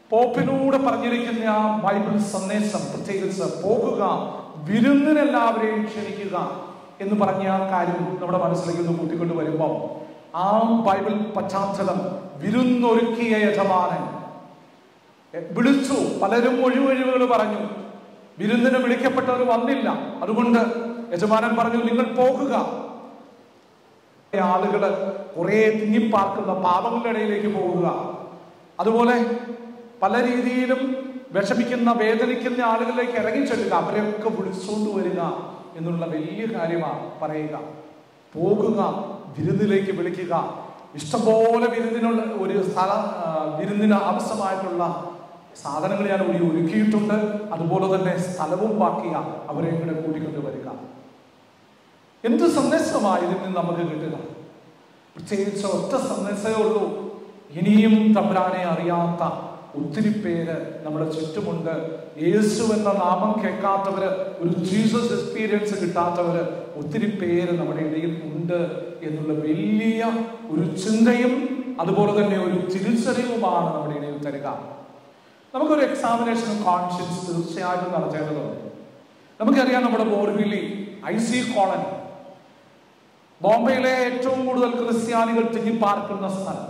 പോപ്പിലൂടെ പറഞ്ഞിരിക്കുന്ന ആ ബൈബിൾ സന്ദേശം പ്രത്യേകിച്ച് പോകുക വിരുന്നിനെല്ലാവരെയും ക്ഷണിക്കുക എന്ന് പറഞ്ഞ ആ കാര്യം നമ്മുടെ മനസ്സിലേക്ക് ഒന്ന് കൂട്ടിക്കൊണ്ട് വരുമ്പോൾ ആ ബൈബിൾ പശ്ചാത്തലം വിരുന്നൊരുക്കിയ യജമാനൻ എ, വിളിച്ചു പലരും ഒഴിവൊഴിവുകൾ പറഞ്ഞു വിരുന്നിന് വിളിക്കപ്പെട്ടവർ വന്നില്ല അതുകൊണ്ട് യജമാനൻ പറഞ്ഞു നിങ്ങൾ പോകുക ആളുകള് കുറെ തിങ്ങിപ്പാർക്കുന്ന പാപങ്ങളുടെ ഇടയിലേക്ക് പോകുക അതുപോലെ പല രീതിയിലും വിഷമിക്കുന്ന വേദനിക്കുന്ന ആളുകളിലേക്ക് ഇറങ്ങി ചെല്ലുക അവരെയൊക്കെ വിളിച്ചുകൊണ്ട് വരിക എന്നുള്ള വലിയ കാര്യമാണ് പറയുക പോകുക വിരുന്നിലേക്ക് വിളിക്കുക ഇഷ്ടംപോലെ വിരുന്നിനുള്ള ഒരു സ്ഥല ആ, വിരുന്നിന് ആവശ്യമായിട്ടുള്ള സാധനങ്ങൾ ഞാൻ ഒരു ഒരുക്കിയിട്ടുണ്ട് അതുപോലെ തന്നെ സ്ഥലവും ബാക്കിയ അവരെ കൂടെ കൂട്ടിക്കൊണ്ട് വരിക എന്ത് സന്ദേശമാണ് ഇതിൽ നിന്ന് നമുക്ക് കിട്ടുക പ്രത്യേകിച്ച് ഒറ്റ സന്ദേശമേ ഉള്ളൂ ഇനിയും തമ്പുരാനെ അറിയാത്ത ഒത്തിരി പേര് നമ്മുടെ ചുറ്റുമുണ്ട് യേശു എന്ന നാമം കേൾക്കാത്തവര് ഒരു ജീസസ് എക്സ്പീരിയൻസ് കിട്ടാത്തവര് ഒത്തിരി പേര് നമ്മുടെ ഇടയിൽ ഉണ്ട് എന്നുള്ള വലിയ ഒരു ചിന്തയും അതുപോലെ തന്നെ ഒരു തിരിച്ചറിവുമാണ് നമ്മുടെ ഇടയിൽ തരിക നമുക്കൊരു എക്സാമിനേഷൻ കോൺഷ്യൻസ് തീർച്ചയായിട്ടും നടത്തേണ്ടതുണ്ട് നമുക്കറിയാം നമ്മുടെ ബോർവില്ലി ഐ സി കോളനി ബോംബെയിലെ ഏറ്റവും കൂടുതൽ ക്രിസ്ത്യാനികൾ തിങ്ങിപ്പാർക്കുന്ന സ്ഥലം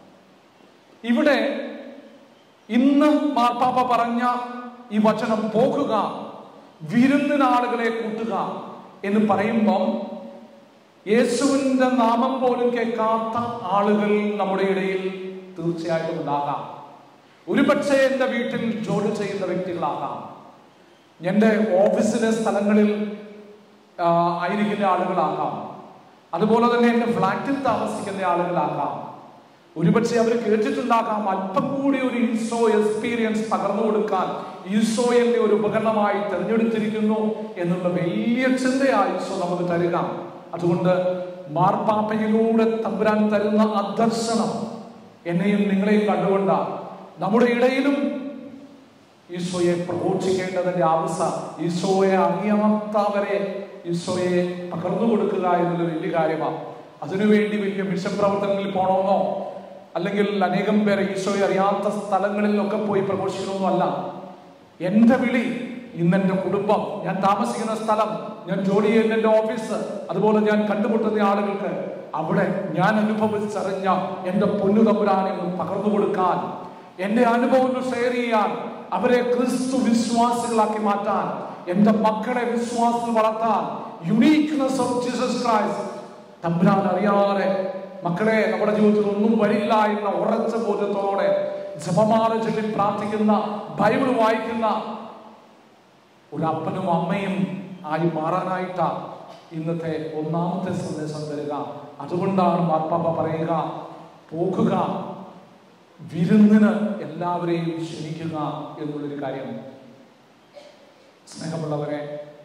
ഇവിടെ ഇന്ന് മാർപ്പാപ്പ പറഞ്ഞ ഈ വചനം പോകുക വിരുന്നിന് ആളുകളെ കൂട്ടുക എന്ന് പറയുമ്പം യേശുവിന്റെ നാമം പോലും കേൾക്കാത്ത ആളുകൾ നമ്മുടെ ഇടയിൽ തീർച്ചയായിട്ടും ഉണ്ടാകാം ഒരുപക്ഷെ എൻ്റെ വീട്ടിൽ ജോലി ചെയ്യുന്ന വ്യക്തികളാകാം എൻ്റെ ഓഫീസിലെ സ്ഥലങ്ങളിൽ ആ, ആയിരിക്കുന്ന ആളുകളാകാം അതുപോലെ തന്നെ എൻ്റെ ഫ്ലാറ്റിൽ താമസിക്കുന്ന ആളുകളാകാം ഒരുപക്ഷെ അവർ കേട്ടിട്ടുണ്ടാകാം അല്പം കൂടി ഒരു ഈശോ എക്സ്പീരിയൻസ് പകർന്നു കൊടുക്കാൻ ഈശോ എന്നെ ഒരു ഉപകരണമായി തിരഞ്ഞെടുത്തിരിക്കുന്നു എന്നുള്ള വലിയ ചിന്തയായി ഈശോ നമുക്ക് തരിക അതുകൊണ്ട് മാർപ്പാപ്പയിലൂടെ തമ്പുരാൻ തരുന്ന ആ ദർശനം എന്നെയും നിങ്ങളെയും കണ്ടുകൊണ്ട് നമ്മുടെ ഇടയിലും ഈശോയെ പ്രഘോഷിക്കേണ്ടതിന്റെ ആവശ്യം ഈശോയെ അറിയാത്തവരെ ഈശോയെ പകർന്നു കൊടുക്കുക എന്നുള്ള വലിയ കാര്യമാണ് അതിനുവേണ്ടി വലിയ മിഷൻ പ്രവർത്തനങ്ങളിൽ പോകണമെന്നോ അല്ലെങ്കിൽ അനേകം പേരെ ഈശോയെ അറിയാത്ത സ്ഥലങ്ങളിലൊക്കെ പോയി പ്രഘോഷിക്കണമെന്നോ അല്ല എന്റെ വിളി ഇന്ന് എന്റെ കുടുംബം ഞാൻ താമസിക്കുന്ന സ്ഥലം ഞാൻ ജോലി ചെയ്യുന്ന എന്റെ ഓഫീസ് അതുപോലെ ഞാൻ കണ്ടുമുട്ടുന്ന ആളുകൾക്ക് അവിടെ ഞാൻ അനുഭവിച്ചറിഞ്ഞ എന്റെ പൊന്നു തമ്പുരാനെ ഒന്ന് പകർന്നു കൊടുക്കാൻ എന്റെ അനുഭവം ഒന്ന് ഷെയർ ചെയ്യാൻ അവരെ ക്രിസ്തു വിശ്വാസികളാക്കി മാറ്റാൻ എന്റെ മക്കളെ വിശ്വാസത്തിൽ വളർത്താൻ യുണീക്നെസ് ഓഫ് ജീസസ് ക്രൈസ്റ്റ് തമ്പുരാൻ അറിയാതെ മക്കളെ നമ്മുടെ ജീവിതത്തിൽ ഒന്നും വരില്ല എന്ന ഉറച്ച ബോധ്യത്തോടെ ജപമാല ചൊല്ലി പ്രാർത്ഥിക്കുന്ന ബൈബിൾ വായിക്കുന്ന ഒരു അപ്പനും അമ്മയും ആയി മാറാനായിട്ടാ ഇന്നത്തെ ഒന്നാമത്തെ സന്ദേശം തരിക അതുകൊണ്ടാണ് മാർപ്പാപ്പ പറയുക പോകുക വിരുന്നിന് എല്ലാവരെയും ക്ഷണിക്കുക എന്നുള്ളൊരു കാര്യം സ്നേഹമുള്ളവരെ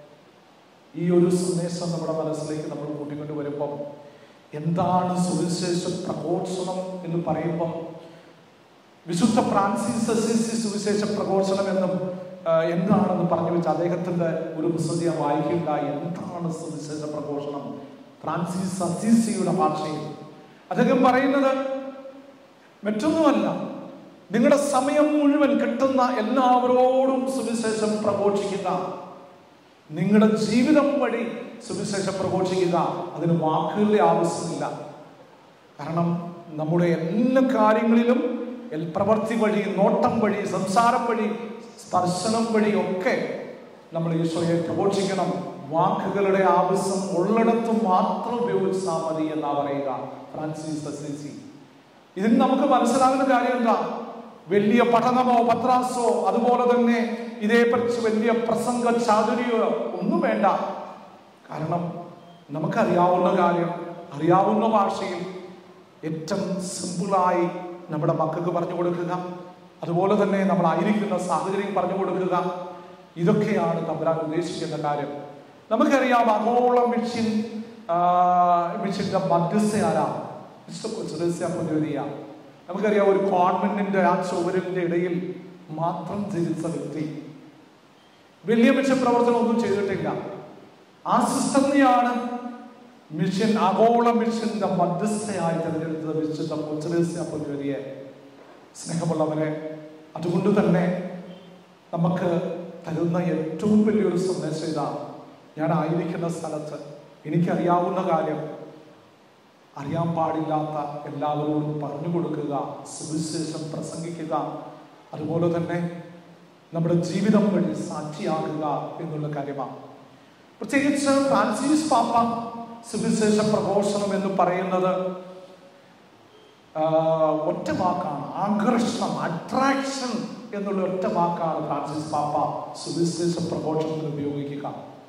ഈ ഒരു സന്ദേശം നമ്മുടെ മനസ്സിലേക്ക് നമ്മൾ കൂട്ടിക്കൊണ്ട് വരുമ്പം എന്താണ് സുവിശേഷ പ്രഘോഷണം എന്ന് പറയുമ്പം വിശുദ്ധ ഫ്രാൻസിസ് അസീസി സുവിശേഷ പ്രഘോഷണം എന്നും ആ, എന്താണെന്ന് പറഞ്ഞു വെച്ച അദ്ദേഹത്തിന്റെ ഒരു പുസ്തകം ഞാൻ വായിക്കുകയുണ്ടായി എന്താണ് സുവിശേഷ പ്രഘോഷണം ഫ്രാൻസിസ് അസീസിയുടെ ഭാഷയിൽ അദ്ദേഹം പറയുന്നത് മറ്റൊന്നുമല്ല നിങ്ങളുടെ സമയം മുഴുവൻ കിട്ടുന്ന എല്ലാവരോടും സുവിശേഷം പ്രഘോഷിക്കുക നിങ്ങളുടെ ജീവിതം വഴി സുവിശേഷം പ്രഘോഷിക്കുക അതിന് വാക്കുകളുടെ ആവശ്യമില്ല കാരണം നമ്മുടെ എല്ലാ കാര്യങ്ങളിലും എൽ- പ്രവൃത്തി വഴി നോട്ടം വഴി സംസാരം വഴി സ്പർശനം വഴി ഒക്കെ നമ്മൾ ഈശോയെ പ്രഘോഷിക്കണം വാക്കുകളുടെ ആവശ്യം ഉള്ളിടത്ത് മാത്രം ഉപയോഗിച്ചാൽ മതി എന്നാ പറയുക ഫ്രാൻസിസ് അസീസി ഇതിന് നമുക്ക് മനസ്സിലാകുന്ന കാര്യം എന്താ വലിയ പഠനമോ പത്രാസോ അതുപോലെ തന്നെ ഇതേപ്പറ്റി വലിയ പ്രസംഗ ചാതുരിയോ ഒന്നും വേണ്ട കാരണം നമുക്കറിയാവുന്ന കാര്യം അറിയാവുന്ന ഭാഷയിൽ ഏറ്റവും സിമ്പിളായി നമ്മുടെ മക്കൾക്ക് പറഞ്ഞു കൊടുക്കുക അതുപോലെ തന്നെ നമ്മളായിരിക്കുന്ന സാഹചര്യം പറഞ്ഞു കൊടുക്കുക ഇതൊക്കെയാണ് തമ്പുരാൻ ഉദ്ദേശിക്കുന്ന കാര്യം നമുക്കറിയാം ആഗോള മിഷൻ മിഷന്റെ മധ്യസ്ഥ ആരാണ് മിസ്റ്റർ കൊച്ചുരസ്യ പുനരുതിയ നമുക്കറിയാം ഒരു കോൺവെന്റിന്റെ ആ ചുവരിന്റെ ഇടയിൽ മാത്രം ജനിച്ച വ്യക്തി വലിയ മിഷൻ പ്രവർത്തനം ഒന്നും ചെയ്തിട്ടില്ല ആ സിസ്റ്ററിനെയാണ് മിഷൻ ആഗോള മിഷന്റെ മധ്യസ്ഥയായി തെരഞ്ഞെടുത്തത് വിശുദ്ധ കൊച്ചുരസ്യ പുനരുതിയെ സ്നേഹമുള്ളവരെ അതുകൊണ്ട് തന്നെ നമുക്ക് തരുന്ന ഏറ്റവും വലിയൊരു സന്ദേശം ഇതാണ് ഞാൻ ആയിരിക്കുന്ന സ്ഥലത്ത് എനിക്കറിയാവുന്ന കാര്യം അറിയാൻ പാടില്ലാത്ത എല്ലാവരോടും പറഞ്ഞു കൊടുക്കുക സുവിശേഷം പ്രസംഗിക്കുക അതുപോലെ തന്നെ നമ്മുടെ ജീവിതം വഴി സാക്ഷിയാകുക എന്നുള്ള കാര്യമാണ് പ്രത്യേകിച്ച് ഫ്രാൻസിസ് പാപ്പ സുവിശേഷ പ്രഘോഷണം എന്ന് പറയുന്നത് ആ, ഒറ്റ വാക്കാണ് ആകർഷണം അട്രാക്ഷൻ എന്നുള്ള ഒറ്റ വാക്കാണ് ഫ്രാൻസിസ് പാപ്പ സുവിശേഷ പ്രഘോഷണത്തിന് ഉപയോഗിക്കുക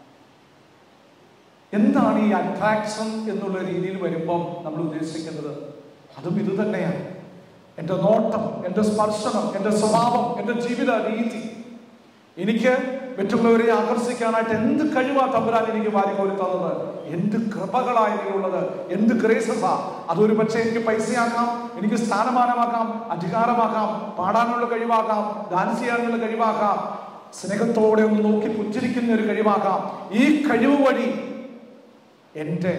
എന്താണ് ഈ അട്രാക്ഷൻ എന്നുള്ള രീതിയിൽ വരുമ്പം നമ്മൾ ഉദ്ദേശിക്കുന്നത് അതും ഇത് തന്നെയാണ് എൻ്റെ നോട്ടം എൻ്റെ സ്പർശനം എൻ്റെ സ്വഭാവം എൻ്റെ ജീവിത രീതി എനിക്ക് മറ്റുള്ളവരെ ആകർഷിക്കാനായിട്ട് എന്ത് കഴിവാ തമ്പുരാൻ എനിക്ക് വാരിക്കോരി തന്നത് എന്ത് കൃപകളാണ് എനിക്കുള്ളത് എന്ത് ഗ്രേസസാ അതൊരു പക്ഷേ എനിക്ക് പൈസയാക്കാം എനിക്ക് സ്ഥാനമാനമാക്കാം അധികാരമാക്കാം പാടാനുള്ള കഴിവാകാം ഡാൻസ് ചെയ്യാനുള്ള കഴിവാകാം സ്നേഹത്തോടെ ഒന്ന് നോക്കി പുഞ്ചിരിക്കുന്ന ഒരു കഴിവാകാം ഈ കഴിവ് വഴി എൻ്റെ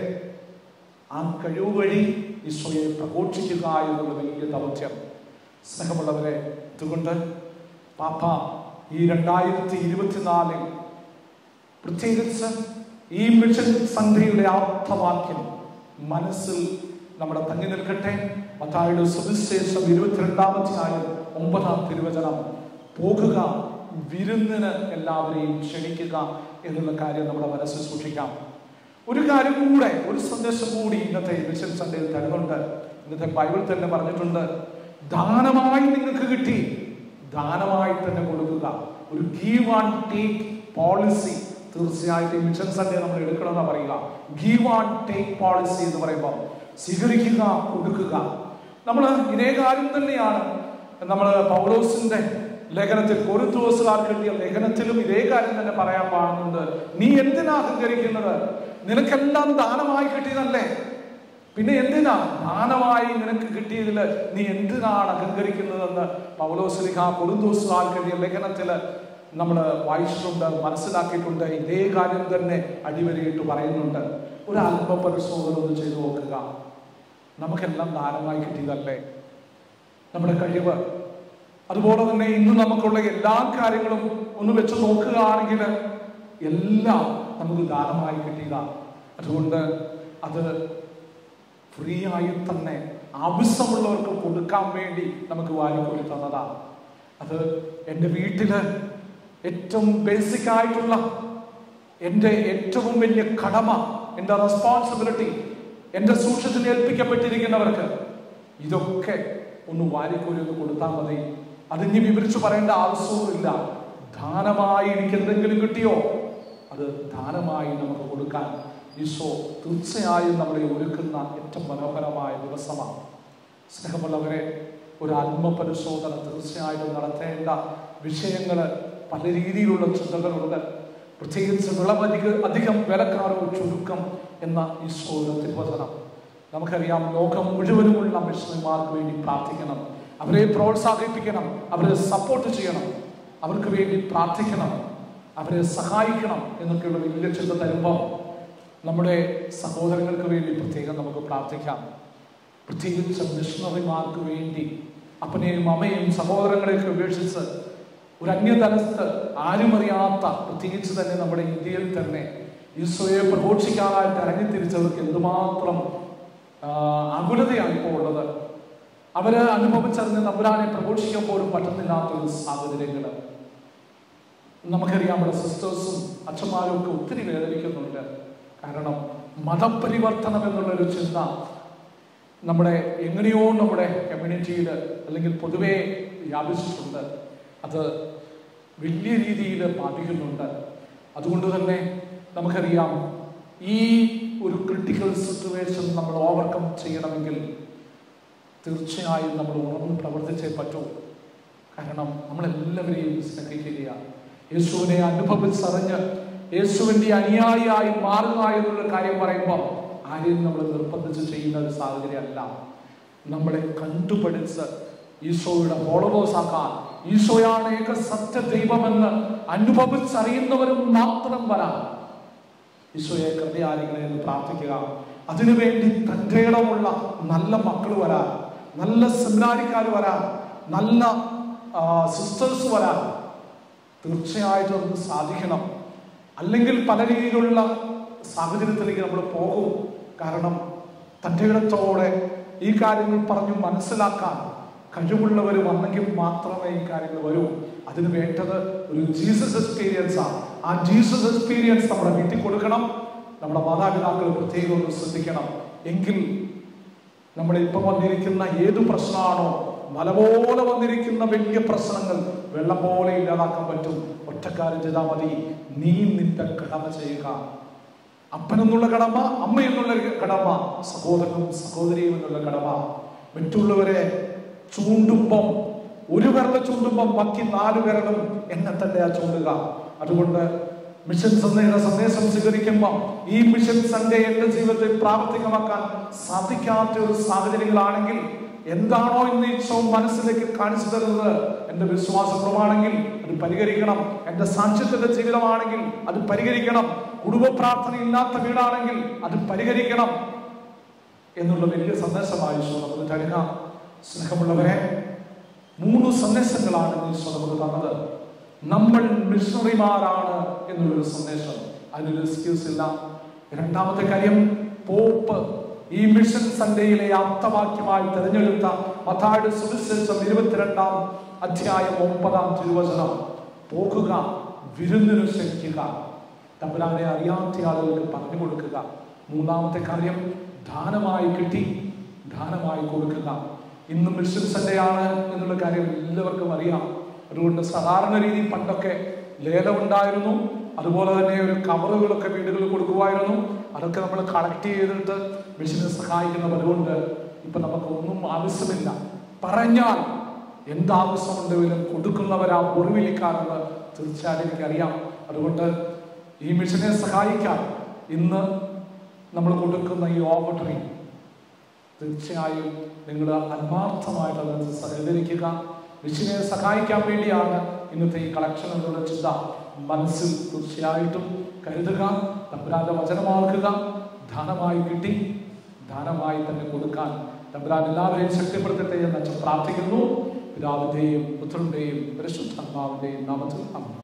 ആ കഴിവ് വഴി ഈശോയെ പ്രഘോഷിക്കുക എന്നുള്ള വലിയ ദൗത്യം സ്നേഹമുള്ളവരെ അതുകൊണ്ട് പാപ്പ ഈ രണ്ടായിരത്തി ഇരുപത്തിനാലിൽ പ്രത്യേകിച്ച് ഈ മിഷൻ സന്ധ്യയുടെ ആപ്തവാക്യം മനസ്സിൽ നമ്മുടെ തങ്ങി നിൽക്കട്ടെ മത്തായുടെ സുവിശേഷം ഇരുപത്തിരണ്ടാമത്തെയായ ഒമ്പതാം തിരുവചനം പോകുക വിരുന്നിന് എല്ലാവരെയും ക്ഷണിക്കുക എന്നുള്ള കാര്യം നമ്മുടെ മനസ്സിൽ സൂക്ഷിക്കാം ഒരു കാര്യം കൂടെ ഒരു സന്ദേശം കൂടി ഇന്നത്തെ മിഷൻ സൺഡേയിൽ തരുന്നുണ്ട് ഇന്നത്തെ ബൈബിൾ തന്നെ പറഞ്ഞിട്ടുണ്ട് ദാനമായി നിങ്ങൾക്ക് കിട്ടി ദാനമായി തന്നെ കൊടുക്കുക ഒരു ഗീവ് ആൻഡ് ടേക്ക് പോളിസി തീർച്ചയായിട്ടും ഈ മിഷൻ സൺഡേ നമ്മൾ എടുക്കണമെന്ന് പറയുക ഗീവ് ആൻഡ് ടേക്ക് പോളിസി എന്ന് പറയുമ്പോൾ സ്വീകരിക്കുക കൊടുക്കുക നമ്മൾ ഇതേ കാര്യം തന്നെയാണ് നമ്മൾ പൗലോസിന്റെ ലേഖനത്തിൽ ഒരു ദിവസക്കാർക്ക് കിട്ടിയ ലേഖനത്തിലും ഇതേ കാര്യം തന്നെ പറയാൻ പാടുന്നുണ്ട് നീ എന്തിനാ അഹങ്കരിക്കുന്നത് നിനക്കെല്ലാം ദാനമായി കിട്ടിയതല്ലേ പിന്നെ എന്തിനാ ദാനമായി നിനക്ക് കിട്ടിയതിൽ നീ എന്തിനാണ് അഹങ്കരിക്കുന്നതെന്ന് പൗലോസ്ലിഹ പൊരുന്തോസുകാർ കിട്ടിയ ലേഖനത്തില് നമ്മൾ വായിച്ചിട്ടുണ്ട് മനസ്സിലാക്കിയിട്ടുണ്ട് ഇതേ കാര്യം തന്നെ അടിവരയിട്ട് പറയുന്നുണ്ട് ഒരു ആത്മപരിശോധന ഒന്ന് ചെയ്തു നോക്കുക നമുക്കെല്ലാം ദാനമായി കിട്ടിയതല്ലേ നമ്മുടെ കഴിവ് അതുപോലെ തന്നെ ഇന്ന് നമുക്കുള്ള എല്ലാ കാര്യങ്ങളും ഒന്ന് വെച്ച് നോക്കുകയാണെങ്കിൽ എല്ലാം നമുക്ക് ദാനമായി കിട്ടിയതാണ് അതുകൊണ്ട് അത് ഫ്രീ ആയി തന്നെ ആവശ്യമുള്ളവർക്ക് കൊടുക്കാൻ വേണ്ടി നമുക്ക് വാരിക്കോരി തന്നതാണ് അത് എൻ്റെ വീട്ടില് ഏറ്റവും ബേസിക് ആയിട്ടുള്ള എൻ്റെ ഏറ്റവും വലിയ കടമ എൻ്റെ റെസ്പോൺസിബിലിറ്റി എൻ്റെ സൂക്ഷിച്ചിന് ഏൽപ്പിക്കപ്പെട്ടിരിക്കുന്നവർക്ക് ഇതൊക്കെ ഒന്ന് വാരിക്കോരി ഒന്ന് കൊടുത്താൽ മതി അതിനി വിവരിച്ചു പറയേണ്ട ആവശ്യവുമില്ല ദാനമായി എനിക്ക് എന്തെങ്കിലും കിട്ടിയോ അത് ദാനമായി നമുക്ക് കൊടുക്കാൻ ഈശോ തീർച്ചയായും നമ്മളെ ഒരുക്കുന്ന ഏറ്റവും മനോഹരമായ ദിവസമാണ് സ്നേഹമുള്ളവരെ ഒരു ആത്മപരിശോധന തീർച്ചയായിട്ടും നടത്തേണ്ട വിഷയങ്ങൾ പല രീതിയിലുള്ള ചിന്തകളുണ്ട് പ്രത്യേകിച്ച് വിളവധിക അധികം വിലക്കാരോ ചുരുക്കം എന്ന ഈശോയുടെ തിരുവചനം നമുക്കറിയാം ലോകം മുഴുവനുമുള്ള മിഷണന്മാർക്ക് വേണ്ടി പ്രാർത്ഥിക്കണം അവരെ പ്രോത്സാഹിപ്പിക്കണം അവരെ സപ്പോർട്ട് ചെയ്യണം അവർക്ക് വേണ്ടി പ്രാർത്ഥിക്കണം അവരെ സഹായിക്കണം എന്നൊക്കെയുള്ള വലിയ ചിന്ത തരുമ്പോൾ നമ്മുടെ സഹോദരങ്ങൾക്ക് വേണ്ടി പ്രത്യേകം നമുക്ക് പ്രാർത്ഥിക്കാം പ്രത്യേകിച്ച് മിഷണറിമാർക്ക് വേണ്ടി അപ്പനെയും അമ്മയും സഹോദരങ്ങളെയൊക്കെ ഉപേക്ഷിച്ച് ഒരു അന്യതലത്ത് ആരും അറിയാത്ത പ്രത്യേകിച്ച് തന്നെ നമ്മുടെ ഇന്ത്യയിൽ തന്നെ ഈശോയെ പ്രഘോഷിക്കാനായിട്ട് ഇറങ്ങിത്തിരിച്ചവർക്ക് എന്തുമാത്രം ആ, ആകുലതയാണ് ഇപ്പോൾ ഉള്ളത് അവര് അനുഭവിച്ചറിഞ്ഞ് നമ്പുരാനെ പ്രഘോഷിക്കാൻ പോലും പറ്റുന്നില്ലാത്തൊരു സാഹചര്യങ്ങൾ നമുക്കറിയാം നമ്മുടെ സിസ്റ്റേഴ്സും അച്ഛന്മാരും ഒക്കെ ഒത്തിരി വേദനിക്കുന്നുണ്ട് കാരണം മതപരിവർത്തനം എന്നുള്ളൊരു ചിന്ത നമ്മുടെ എങ്ങനെയോ നമ്മുടെ കമ്മ്യൂണിറ്റിയിൽ അല്ലെങ്കിൽ പൊതുവെ വ്യാപിച്ചിട്ടുണ്ട് അത് വലിയ രീതിയിൽ ബാധിക്കുന്നുണ്ട് അതുകൊണ്ട് തന്നെ നമുക്കറിയാം ഈ ഒരു ക്രിട്ടിക്കൽ സിറ്റുവേഷൻ നമ്മൾ ഓവർകം ചെയ്യണമെങ്കിൽ തീർച്ചയായും നമ്മൾ ഉണർന്ന് പ്രവർത്തിച്ചേ പറ്റൂ കാരണം നമ്മളെല്ലാവരെയും സ്നേഹിക്കുകയാണ് യേശുവിനെ അനുഭവിച്ചറിഞ്ഞ് യേശുവിന്റെ അനുയായിയായി മാറുക എന്നുള്ള കാര്യം പറയുമ്പോൾ ആരെയും നമ്മൾ നിർബന്ധിച്ച് ചെയ്യുന്ന ഒരു സാഹചര്യമല്ല നമ്മളെ കണ്ടുപഠിച്ച് ഈശോയുടെ ഫോളോവേഴ്സ് ആക്കാൻ ഈശോയാണ് ഏക സത്യ ദൈവമെന്ന് അനുഭവിച്ചറിയുന്നവരും മാത്രം വരാം ഈശോയെ കൃതയാലികളെ എന്ന് പ്രാർത്ഥിക്കുക അതിനുവേണ്ടി തൻ്റെ ഇടമുള്ള നല്ല മക്കൾ വരാൻ നല്ല സെമിനാരിക്കാർ വരാൻ നല്ല സിസ്റ്റേഴ്സ് വരാൻ തീർച്ചയായിട്ടും നമുക്ക് സാധിക്കണം അല്ലെങ്കിൽ പല രീതിയിലുള്ള സാഹചര്യത്തിലേക്ക് നമ്മൾ പോകും കാരണം തൻ്റെ ഇടത്തോടെ ഈ കാര്യങ്ങൾ പറഞ്ഞു മനസ്സിലാക്കാൻ കഴിവുള്ളവർ വന്നെങ്കിൽ മാത്രമേ ഈ കാര്യങ്ങൾ വരൂ അതിന് വേണ്ടത് ഒരു ജീസസ് എക്സ്പീരിയൻസ് ആണ് ആ ജീസസ് എക്സ്പീരിയൻസ് നമ്മുടെ വീട്ടിൽ കൊടുക്കണം നമ്മുടെ മാതാപിതാക്കൾ പ്രത്യേകം ഒന്ന് ശ്രദ്ധിക്കണം എങ്കിൽ നമ്മൾ ഇപ്പൊ വന്നിരിക്കുന്ന ഏത് പ്രശ്നമാണോ മല പോലെ വന്നിരിക്കുന്ന വലിയ പ്രശ്നങ്ങൾ വെള്ളം പോലെ ഇല്ലാതാക്കാൻ പറ്റും ഒറ്റക്കാരം ചെയ്താൽ മതി നീ നിന്റെ കടമ ചെയ്യുക അപ്പനെന്നുള്ള കടമ അമ്മ എന്നുള്ള കടമ സഹോദരനും സഹോദരിയും എന്നുള്ള കടമ മറ്റുള്ളവരെ ചൂണ്ടുമ്പം ഒരു വിരൽ ചൂണ്ടുമ്പം ബാക്കി നാല് വിരലും എന്നെ തന്നെയാ ചൂണ്ടുക അതുകൊണ്ട് മിഷൻ സന്ധ്യയുടെ സന്ദേശം സ്വീകരിക്കുമ്പോൾ ഈ മിഷൻ സൺഡേ എന്റെ ജീവിതത്തിൽ പ്രാവർത്തികമാക്കാൻ സാധിക്കാത്ത ഒരു സാഹചര്യങ്ങളാണെങ്കിൽ എന്താണോ ഇന്ന് ഈശോം മനസ്സിലേക്ക് കാണിച്ചു തരുന്നത് എന്റെ വിശ്വാസപ്രമാണെങ്കിൽ അത് പരിഹരിക്കണം എന്റെ സാക്ഷ്യത്തിന്റെ ജീവിതമാണെങ്കിൽ അത് പരിഹരിക്കണം കുടുംബ പ്രാർത്ഥന ഇല്ലാത്ത വീടാണെങ്കിൽ അത് പരിഹരിക്കണം എന്നുള്ള വലിയ സന്ദേശമായി ഈശോ നമുക്ക് തരിക സ്നേഹമുള്ളവരെ മൂന്ന് സന്ദേശങ്ങളാണ് ഈശോ നമുക്ക് തന്നത് നമ്മൾ മിഷണറിമാരാണ് എന്നുള്ളൊരു സന്ദേശം അതിനൊരു എക്സ്ക്യൂസ് ഇല്ല രണ്ടാമത്തെ കാര്യം പോപ്പ് ഈ മിഷൻ സൺഡേയിലെ ആപ്തവാക്യമായി തിരഞ്ഞെടുത്ത മത്തായുടെ സുവിശേഷം ഇരുപത്തിരണ്ടാം അധ്യായം ഒമ്പതാം തിരുവചനം പോകുക വിരുന്നിനു ക്ഷണിക്കുക തമ്പുരാനെ അറിയാത്ത ആളുകൾക്ക് പറഞ്ഞു കൊടുക്കുക മൂന്നാമത്തെ കാര്യം ദാനമായി കിട്ടി ദാനമായി കൊടുക്കുക ഇന്ന് മിഷൻ സൺഡേയാണ് എന്നുള്ള കാര്യം എല്ലാവർക്കും അറിയാം അതുകൊണ്ട് സാധാരണ രീതി പണ്ടൊക്കെ ലേലം ഉണ്ടായിരുന്നു അതുപോലെ തന്നെ ഒരു കവറുകളൊക്കെ വീടുകളിൽ കൊടുക്കുമായിരുന്നു അതൊക്കെ നമ്മൾ കളക്ട് ചെയ്തിട്ട് മിഷനെ സഹായിക്കുന്നത് അതുകൊണ്ട് ഇപ്പൊ നമുക്ക് ഒന്നും ആവശ്യമില്ല പറഞ്ഞാൽ എന്താവശ്യമുണ്ടെങ്കിലും കൊടുക്കുന്നവരാ പൊറിവിളിക്കാറുണ്ട് തീർച്ചയായും എനിക്കറിയാം അതുകൊണ്ട് ഈ മിഷനെ സഹായിക്കാൻ ഇന്ന് നമ്മൾ കൊടുക്കുന്ന ഈ ഓപ്പർട്ടറി തീർച്ചയായും നിങ്ങൾ ആത്മാർത്ഥമായിട്ട് അതിനകത്ത് സഹകരിക്കുക മിഷനെ സഹായിക്കാൻ വേണ്ടിയാണ് ഇന്നത്തെ ഈ കളക്ഷൻ എന്നുള്ള ചിന്ത മനസ്സിൽ തീർച്ചയായിട്ടും കരുതുക തമ്പുരാന്റെ വചനമാക്കുക ദാനമായി കിട്ടി ദാനമായി തന്നെ കൊടുക്കാൻ തമ്പുരാൻ എല്ലാവരെയും ശക്തിപ്പെടുത്തട്ടെ എന്ന് അച്ഛൻ പ്രാർത്ഥിക്കുന്നു പിതാവിന്റെയും പുത്രന്റെയും പരിശുദ്ധാത്മാവിന്റെയും നാമത്തിൽ അമ്മ